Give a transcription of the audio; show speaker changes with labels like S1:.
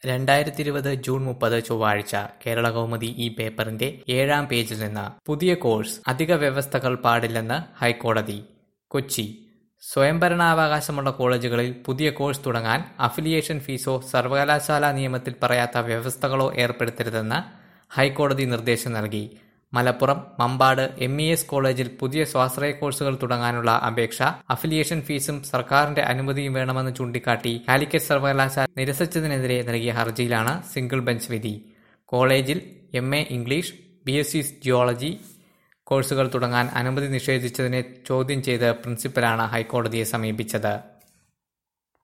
S1: രണ്ടായിരത്തിയിരുപത് ജൂൺ മുപ്പത് ചൊവ്വാഴ്ച കേരളകൗമുദി ഈ പേപ്പറിന്റെ ഏഴാം പേജിൽ നിന്ന് പുതിയ കോഴ്സ് അധിക വ്യവസ്ഥകൾ പാടില്ലെന്ന് ഹൈക്കോടതി കൊച്ചി സ്വയംഭരണാവകാശമുള്ള കോളേജുകളിൽ പുതിയ കോഴ്സ് തുടങ്ങാൻ അഫിലിയേഷൻ ഫീസോ സർവകലാശാലാ നിയമത്തിൽ പറയാത്ത വ്യവസ്ഥകളോ ഏർപ്പെടുത്തരുതെന്ന് ഹൈക്കോടതി നിർദ്ദേശം നൽകി Malappuram Mampad M E S കോളേജിൽ പുതിയ സ്വാശ്രയ കോഴ്സുകൾ തുടങ്ങാനുള്ള അപേക്ഷ അഫിലിയേഷൻ ഫീസും സർക്കാരിന്റെ അനുമതിയും വേണമെന്ന് ചൂണ്ടിക്കാട്ടി കാലിക്കറ്റ് സർവകലാശാല നിരസിച്ചതിനെതിരെ നൽകിയ ഹർജിയിലാണ് സിംഗിൾ ബെഞ്ച് വിധി കോളേജിൽ M A English B S C geology കോഴ്സുകൾ തുടങ്ങാൻ അനുമതി നിഷേധിച്ചതിനെ ചോദ്യം ചെയ്ത് പ്രിൻസിപ്പലാണ് ഹൈക്കോടതിയെ സമീപിച്ചത്